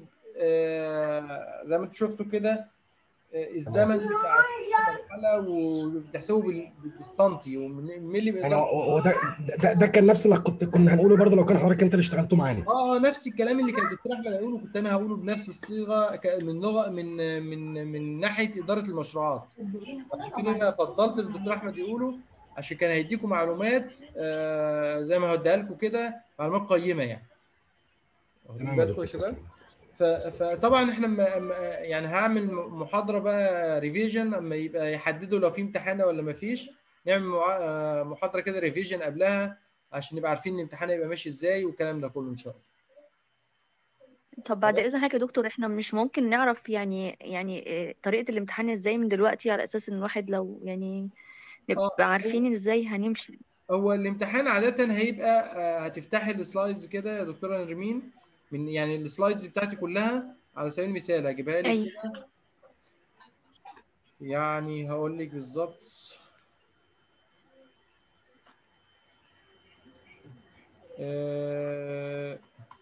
آه، زي ما انتم شفتوا كده آه، الزمن بتاع المرحله وبتحسبه بال- بالسنتي وملي يعني هو هو ده ده, ده كان نفس اللي كنت كنا هنقوله برضه لو كان حضرتك انت اللي اشتغلته معانا اه نفس الكلام اللي كان الدكتور احمد هيقوله كنت انا هقوله بنفس الصيغه ك- من لغه من من من ناحيه اداره المشروعات عشان كده انا فضلت الدكتور احمد يقوله عشان كان هيديكم معلومات آه زي ما هديها لكم كده معلومات قيمه يعني واخدين تمام يا بالكم يا دكتور شباب تسلم. ف- فطبعا احنا م- م- يعني هعمل محاضره بقى ريفيجن اما يبقى يحددوا لو في امتحان ولا ما فيش نعمل مع- آه، محاضره كده ريفيجن قبلها عشان نبقى عارفين الامتحان هيبقى ماشي ازاي والكلام ده كله ان شاء الله طب بعد إذن حضرتك يا دكتور احنا مش ممكن نعرف يعني يعني إيه طريقة الامتحان ازاي من دلوقتي على أساس إن الواحد لو يعني نبقى اه عارفين ازاي هنمشي هو الامتحان عادة هيبقى آه، هتفتحي السلايدز كده يا دكتورة نرمين من يعني السلايدز بتاعتي كلها على سبيل المثال هجيبها لك أيوة كده يعني هقول لك بالظبط آه،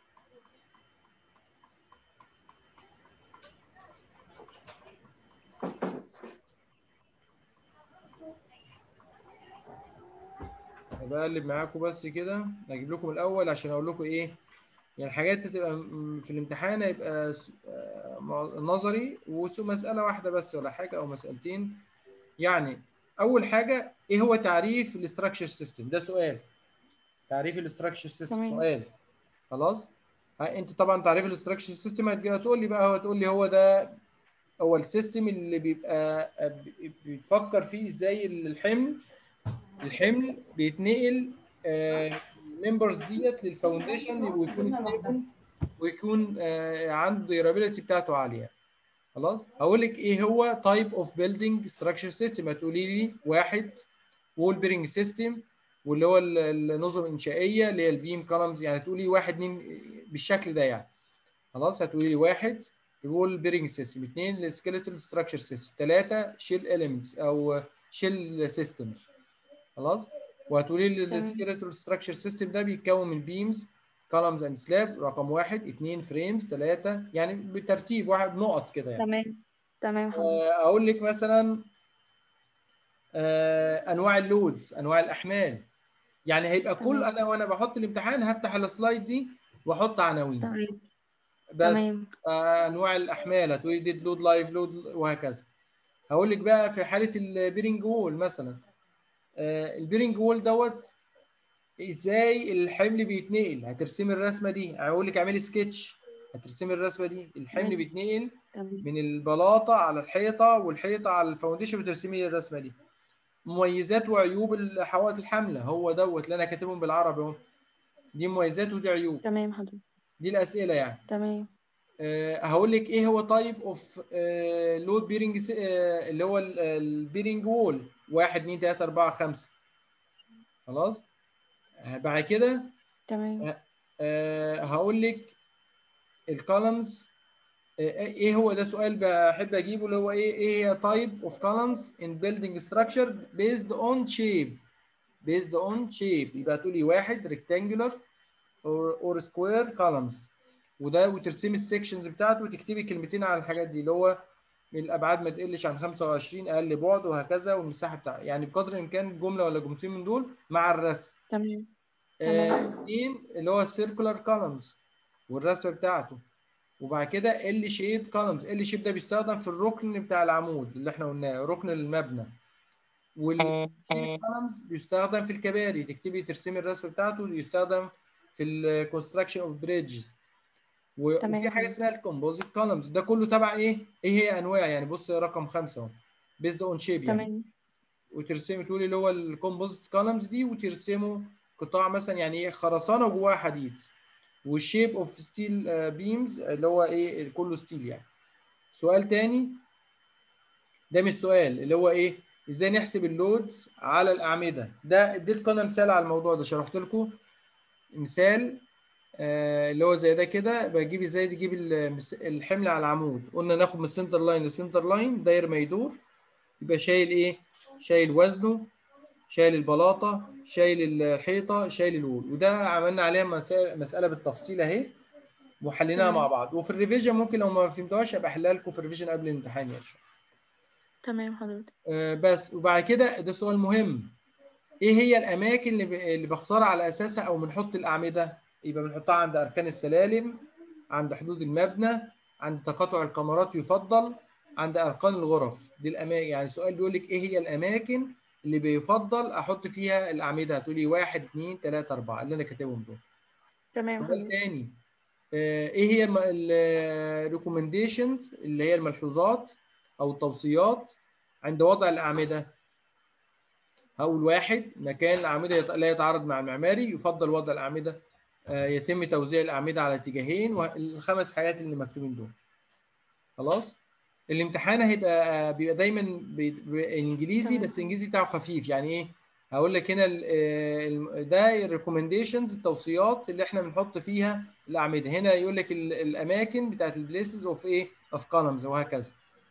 بقلب معاكم بس كده هجيب لكم الاول عشان اقول لكم ايه يعني الحاجات تبقى م- في الامتحان هيبقى س- آه، مع- نظري ومسألة واحدة بس ولا حاجة أو مسألتين يعني أول حاجة إيه هو تعريف الاستراكشر سيستم ده سؤال تعريف الاستراكشر سيستم تمام سؤال خلاص ها، أنت طبعا تعريف الاستراكشر سيستم هتقول لي بقى هو تقول لي هو ده هو السيستم اللي بيبقى آه، ب- بيفكر فيه ازاي الحمل الحمل بيتنقل الممبرز ديت للفاونديشن ويكون ستيبل ويكون آه، عنده ديورابيلتي بتاعته عاليه خلاص هقول لك ايه هو تايب اوف بيلدينج ستراكشر سيستم هتقولي لي واحد وول بيرنج سيستم واللي هو ال- النظم الانشائيه اللي هي البيم كولمز يعني تقولي واحد اتنين بالشكل ده يعني خلاص هتقولي لي واحد الوول بيرنج سيستم اثنين السكيلتال ستراكشر سيستم ثلاثه شيل اليمنتس او شيل سيستمز خلاص وهتقولي لي تمام السكيلتال ستراكشر سيستم ده بيتكون من بيمز كولمز اند سلاب رقم واحد اثنين فريمز ثلاثه يعني بالترتيب واحد نقط كده يعني تمام تمام حضرتك آه، اقول لك مثلا آه، انواع اللودز انواع الاحمال يعني هيبقى كل تمام انا وانا بحط الامتحان هفتح السلايد دي واحط عناوين تمام بس تمام آه، انواع الاحمال هتقولي ديد لود لايف لود وهكذا هقول لك بقى في حاله البيرنج وول مثلا آه، البيرنج وول دوت ازاي الحمل بيتنقل هترسمي الرسمه دي هقول لك اعملي سكتش هترسمي الرسمه دي الحمل تمام بيتنقل تمام من البلاطه على الحيطه والحيطه على الفاونديشن بترسمي لي الرسمه دي مميزات وعيوب الحوائط الحامله هو دوت اللي انا كاتبهم بالعربي اهو دي مميزات ودي عيوب تمام حضرتك دي الاسئله يعني تمام أه هقول لك ايه هو تايب اوف لود بيرنج اللي هو البيرنج وول 1 2 3 4 5 خلاص آه، بعد كده تمام أه هقول لك الكولمز ايه هو ده سؤال بحب اجيبه اللي هو ايه ايه هي type of columns in building structure based on shape based on shape يبقى تقولي واحد rectangular or, or square columns وده وترسمي السكشنز بتاعته وتكتبي كلمتين على الحاجات دي اللي هو الابعاد ما تقلش عن 25 اقل بعد وهكذا والمساحه بتاع يعني بقدر الامكان جمله ولا جملتين من دول مع الرسم تمام آه، تمام. اثنين اللي هو السيركولار كولمز والرسمه بتاعته وبعد كده ال شيب كولمز ال شيب ده بيستخدم في الركن بتاع العمود اللي احنا قلناه ركن المبنى والكولمز بيستخدم في الكباري تكتبي ترسمي الرسم بتاعته يستخدم في الكونستراكشن اوف بريدجز وفي تمام. حاجه اسمها الكومبوزيت كولمز ده كله تبع ايه؟ ايه هي انواع يعني بص رقم خمسه اهو بيزد اون شيب يعني تمام وترسمي تقولي اللي هو الكومبوزيت كولمز دي وترسموا قطاع مثلا يعني ايه خرسانه وجواها حديد والشيب اوف ستيل بيمز اللي هو ايه كله ستيل يعني سؤال تاني ده مش سؤال اللي هو ايه ازاي نحسب اللودز على الاعمده ده اديتكم انا مثال على الموضوع ده شرحت لكم مثال آه اللي هو زي ده كده بجيب ازاي تجيب المس- الحمل على العمود قلنا ناخد من السنتر لاين للسنتر لاين داير ما يدور يبقى شايل ايه شايل وزنه شايل البلاطه شايل الحيطه شايل الوول وده عملنا عليها مسا- مساله بالتفصيل اهي وحليناها تمام. مع بعض وفي الريفيجن ممكن لو ما فهمتوهاش ابقى احلها لكم في الريفيجن قبل الامتحان يعني ان شاء الله تمام حضرتك آه، بس وبعد كده ده سؤال مهم ايه هي الاماكن اللي ب- اللي بختار على اساسها او بنحط الاعمده يبقى بنحطها عند اركان السلالم عند حدود المبنى عند تقاطع الكمرات يفضل عند اركان الغرف دي الاماكن يعني سؤال بيقول لك ايه هي الاماكن اللي بيفضل احط فيها الاعمده هتقولي واحد اثنين ثلاثه اربعه اللي انا كاتبهم دول تمام سؤال حضرتك تاني آه، ايه هي الريكومنديشنز اللي هي الملحوظات او التوصيات عند وضع الاعمده هقول واحد مكان الاعمده يت- لا يتعارض مع المعماري يفضل وضع الاعمده آه، يتم توزيع الاعمده على اتجاهين والخمس حاجات اللي مكتوبين دول خلاص الامتحان هيبقى آه، بيبقى دايما بي- بي- انجليزي تمام. بس الانجليزي بتاعه خفيف يعني ايه هقول لك هنا ال- آه، الم- ده الريكومنديشنز التوصيات اللي احنا بنحط فيها الاعمده هنا يقول لك ال- الاماكن بتاعت البليسز اوف ايه اوف كولمز وهكذا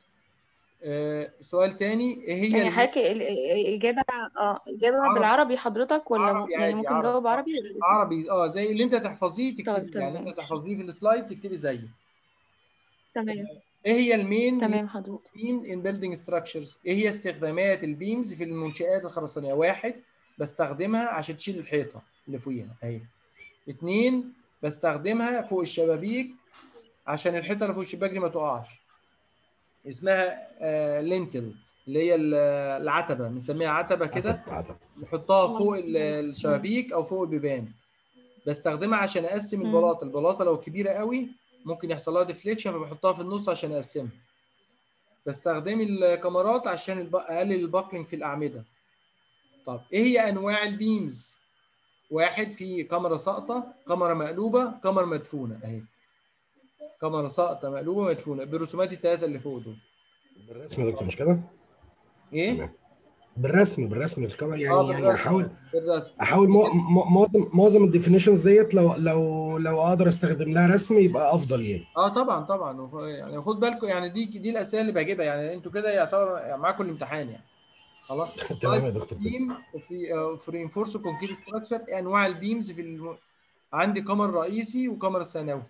آه، سؤال تاني ايه هي يعني الم- حضرتك ال- ال- الإجابة اه إجابة عربي. بالعربي حضرتك ولا عربي م- يعني عادي، ممكن عربي. نجاوب عربي ولا لسه؟ عربي اه زي اللي انت تحفظيه تكتبي طيب، يعني تمام. انت تحفظيه في السلايد تكتبي زيه تمام ايه هي المين تمام حضرتك بيم ان بيلدينج ستراكشرز ايه هي استخدامات البيمز في المنشآت الخرسانيه واحد بستخدمها عشان تشيل الحيطه اللي فوقيها اهي اتنين بستخدمها فوق الشبابيك عشان الحيطه اللي فوق الشباك دي ما تقعش اسمها آه لينتل اللي هي ال- العتبه بنسميها عتبه كده عتب- عتب. نحطها فوق ال- الشبابيك او فوق البيبان بستخدمها عشان اقسم مم. البلاطه البلاطه لو كبيره قوي ممكن يحصل لها ديفليكشن فبحطها في النص عشان اقسمها بستخدم الكاميرات عشان الب- اقلل الباكلينج في الاعمده طب ايه هي انواع البيمز واحد في كاميرا ساقطه كاميرا مقلوبه كاميرا مدفونه اهي كاميرا ساقطه مقلوبه مدفونه بالرسومات الثلاثه اللي فوق دول بالرسم يا دكتور مش كده؟ ايه تمام. بالرسم بالرسم الكاميرا يعني اه يعني بالرسم احاول بالرسم احاول مو- مو- معظم معظم الديفينيشنز ديت لو لو لو اقدر استخدم لها رسم يبقى افضل يعني اه طبعا طبعا وخ- يعني خد بالكم يعني دي دي الاسئله اللي بجيبها يعني انتوا كده يعتبر يعني معاكم الامتحان يعني خلاص تمام يا دكتور تسلم. بيم في آه، في رينفورس كونكريت ستراكشر انواع البيمز في الم... عندي كمر رئيسي وكمر ثانوي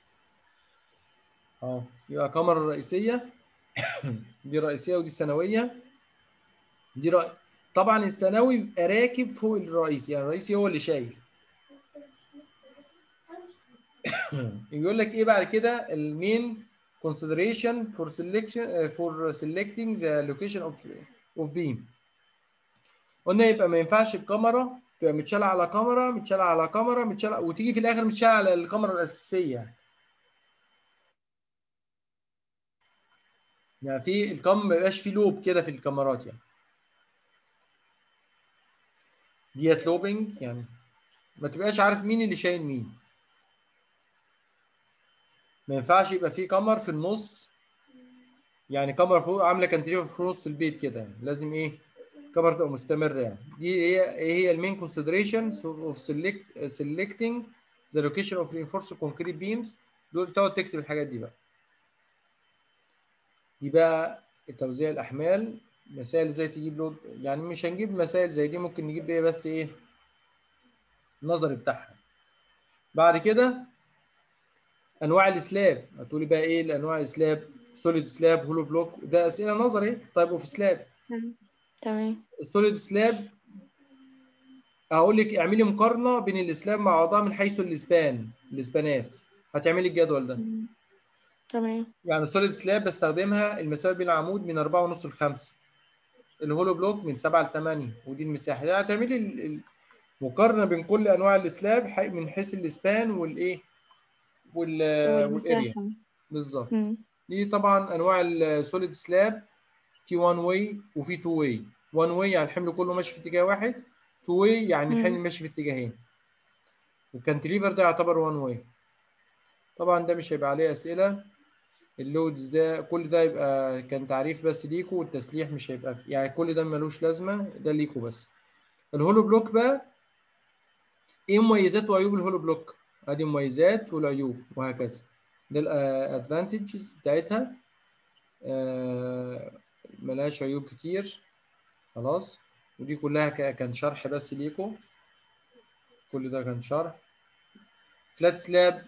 اه يبقى كمر رئيسيه دي رئيسيه ودي ثانويه دي رأ... طبعا الثانوي بيبقى راكب فوق الرئيسي يعني الرئيسي هو اللي شايل يقول لك ايه بعد كده المين consideration for selection uh, for selecting the location of of beam قلنا يبقى ما ينفعش الكاميرا تبقى متشالة على كاميرا متشالة على كاميرا متشالة وتيجي في الاخر متشالة على الكاميرا الاساسيه يعني في الكام ما يبقاش فيه لوب كده في الكاميرات يعني ديت لوبينج يعني ما تبقاش عارف مين اللي شايل مين ما ينفعش يبقى في كاميرا في النص يعني كاميرا فوق عامله كانتريفر في نص البيت كده يعني لازم ايه كاميرا تبقى مستمره يعني دي هي ايه هي المين كونسيدريشن اوف سيلكت سيلكتنج ذا لوكيشن اوف reinforced concrete beams دول تقعد تكتب الحاجات دي بقى دي بقى توزيع الاحمال مسائل ازاي تجيب لود يعني مش هنجيب مسائل زي دي ممكن نجيب ايه بس ايه النظري بتاعها بعد كده انواع السلاب هتقولي بقى ايه الانواع السلاب سوليد سلاب هولو بلوك ده اسئله نظري طيب وفي سلاب تمام السوليد سلاب هقول لك اعملي مقارنه بين السلاب مع بعضها من حيث الاسبان الاسبانات هتعملي الجدول ده تمام يعني السوليد سلاب بستخدمها المسافه بين العمود من 4.5 ل 5 الهولو بلوك من 7 ل 8 ودي المساحه يعني هتعملي ال- ال- مقارنه بين كل انواع السلاب حي- من حيث الاسبان والايه وال والاريا والمساحة بالظبط مم. دي طبعا انواع السوليد سلاب في 1 واي وفي 2 واي 1 واي يعني الحمل كله ماشي في اتجاه واحد 2 واي يعني الحمل مم. ماشي في اتجاهين والكانتليفر ده يعتبر 1 واي طبعا ده مش هيبقى عليه اسئله اللودز ده كل ده يبقى كان تعريف بس ليكو والتسليح مش هيبقى في يعني كل ده ملوش لازمه ده ليكو بس الهولو بلوك بقى ايه مميزات وعيوب الهولو بلوك ادي مميزات والعيوب وهكذا ده الادفانتجز بتاعتها آه، ملهاش عيوب كتير خلاص ودي كلها ك- كان شرح بس ليكو كل ده كان شرح فلات سلاب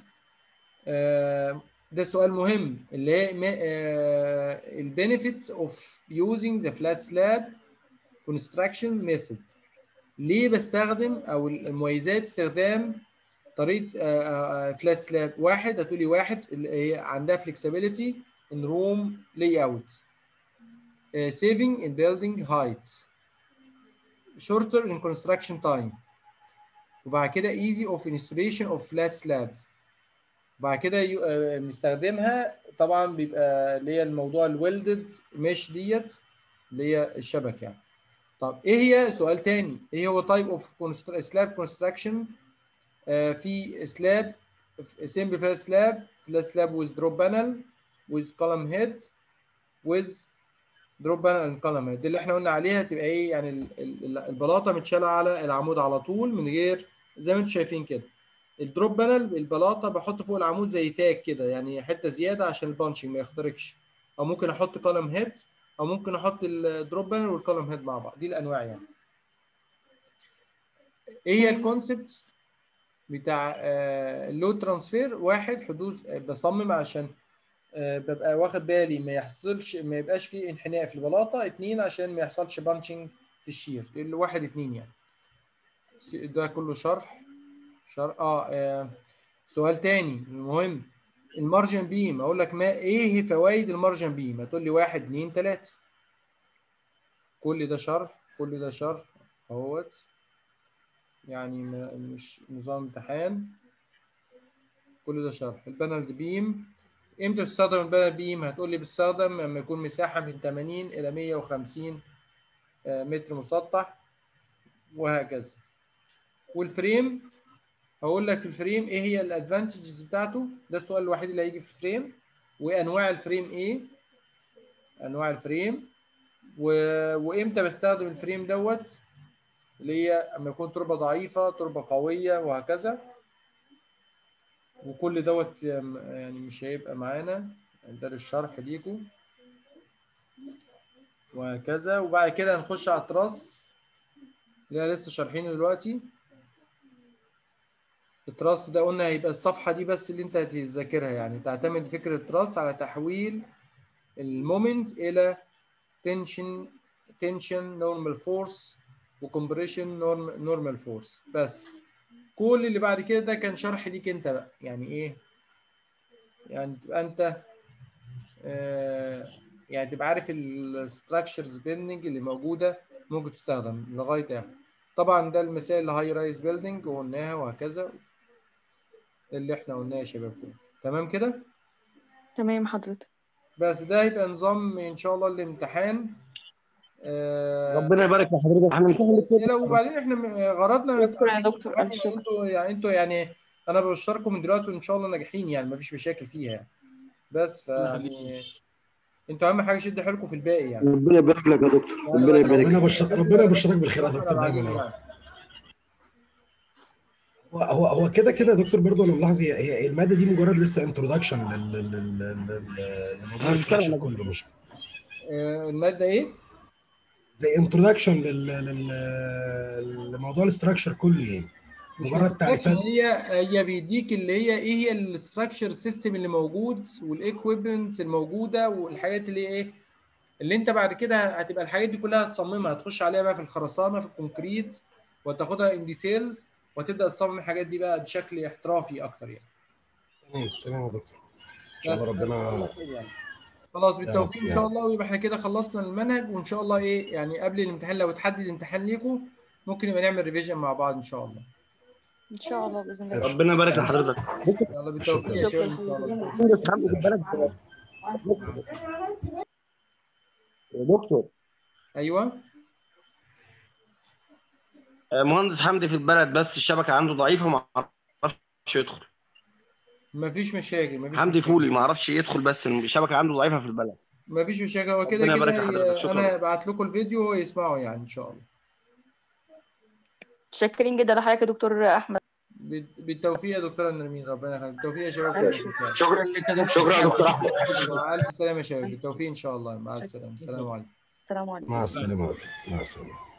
ده سؤال مهم اللي هي البينيفيتس اوف يوزنج ذا فلات سلاب كونستراكشن ميثود ليه بستخدم او المميزات استخدام طريقه فلات سلاب واحد هتقولي واحد اللي هي عندها flexibility in room layout uh, saving in building height shorter in construction time وبعد كده easy of installation of flat slabs بعد كده يو- آه، بنستخدمها طبعا بيبقى اللي هي الموضوع الويلدد مش ديت اللي هي الشبك يعني طب ايه هي سؤال تاني ايه هو تايب اوف سلاب كونستراكشن في سلاب simple flat slab flat slab with drop panel with column head with drop panel and column head دي اللي احنا قلنا عليها تبقى ايه يعني ال- ال- البلاطه متشاله على العمود على طول من غير زي ما انتم شايفين كده الدروب بانل البلاطه بحط فوق العمود زي تاج كده يعني حته زياده عشان البانشنج ما يخترقش او ممكن احط كولم هيد او ممكن احط الدروب بانل والكولم هيد مع بعض دي الانواع يعني ايه هي الكونسبت بتاع اللود ترانسفير واحد حدوث آه، بصمم عشان آه، ببقى واخد بالي ما يحصلش ما يبقاش فيه انحناء في البلاطه اتنين عشان ما يحصلش بانشنج في الشير الواحد اتنين يعني ده كله شرح شرح اه, آه. سؤال تاني مهم المارجن بيم اقول لك ما ايه فوائد المارجن بيم هتقول لي واحد اتنين تلاته كل ده شرح كل ده شرح اهوت يعني ما- مش نظام امتحان كل ده شرح البانل بيم امتى تستخدم البانل بيم هتقول لي بستخدم لما يكون مساحه من 80 الى 150 آه، متر مسطح وهكذا والفريم هقول لك في الفريم ايه هي الادفانتجز بتاعته ده السؤال الوحيد اللي هيجي في الفريم وانواع الفريم ايه انواع الفريم و... وامتى بستخدم الفريم دوت اللي هي اما يكون تربه ضعيفه تربه قويه وهكذا وكل دوت يعني مش هيبقى معانا ده للشرح ليكم وهكذا وبعد كده هنخش على التراس اللي هي لسه شارحينه دلوقتي التراس ده قلنا هيبقى الصفحة دي بس اللي انت هتذاكرها يعني تعتمد فكرة التراس على تحويل المومنت إلى تنشن تنشن نورمال فورس وكمبريشن نورمال فورس بس كل اللي بعد كده ده كان شرح ليك انت بقى يعني ايه يعني تبقى انت آه يعني تبقى عارف الستراكشرز بيلدنج اللي موجوده ممكن تستخدم لغايه اخر طبعا ده المسائل اللي هاي رايز بيلدنج وقلناها وهكذا اللي احنا قلناه يا شباب كله تمام كده تمام حضرتك بس ده هيبقى نظام ان شاء الله الامتحان آه ربنا يبارك في حضرتك احنا بنمتحن اسئله وبعدين احنا م- غرضنا شكرا يا دكتور ألف شكر. انتوا يعني انتوا يعني انا ببشركم من دلوقتي وان شاء الله ناجحين يعني مفيش مشاكل فيها يعني بس فيعني انتوا اهم حاجه شدوا حيلكم في الباقي يعني ربنا يبارك لك يا دكتور ربنا يبارك ربنا لك يبشر ربنا يبشرك بالخير يا شكراً دكتور على دايما العجين يا رب. يعني. هو هو هو كده كده يا دكتور برضه انا ملاحظ هي هي الماده دي مجرد لسه انتروداكشن للموضوع الاستراكشر كله مش آه، الماده ايه؟ زي انتروداكشن لموضوع الاستراكشر كله يعني مش مجرد متذكر. تعريفات هي هي بيديك اللي هي ايه هي الاستراكشر سيستم اللي موجود والايكويبمنتس الموجوده والحاجات اللي ايه اللي انت بعد كده هتبقى الحاجات دي كلها هتصممها هتخش عليها بقى في الخرسانه في الكونكريت وتاخدها ان ديتيلز وتبدا تصمم الحاجات دي بقى بشكل احترافي اكتر يعني تمام تمام يا دكتور ان شاء الله ربنا خلاص يا بالتوفيق رب، ان يا شاء رب. الله ويبقى احنا كده خلصنا المنهج وان شاء الله ايه يعني قبل الامتحان لو اتحدد امتحان ليكم ممكن يبقى نعمل ريفيجن مع بعض ان شاء الله ان شاء الله باذن الله ربنا يبارك لحضرتك يلا بالتوفيق يا شكرا شباب ان شاء الله مهندس حمدي في البلد يا دكتور ايوه آه، مهندس حمدي في البلد بس الشبكه عنده ضعيفه ما عرفش يدخل مفيش مشاكل مفيش حمدي مشاكل. فولي ما عرفش يدخل بس الشبكه عنده ضعيفه في البلد مفيش مشاكل هو كده ربنا كده يبارك لحضرتك. ي- شكراً. انا هبعت لكم الفيديو وهو يسمعه يعني ان شاء الله متشكرين جدا لحضرتك يا دكتور احمد بال- بالتوفيق يا دكتوره نرمين ربنا يخليك بالتوفيق يا شباب ألف شكرا لك يا دكتور شكرا يا دكتور احمد مع الف سلامه يا شباب بالتوفيق ان شاء الله مع السلامه السلام عليكم السلام عليكم مع السلامه يا دكتور. مع السلامه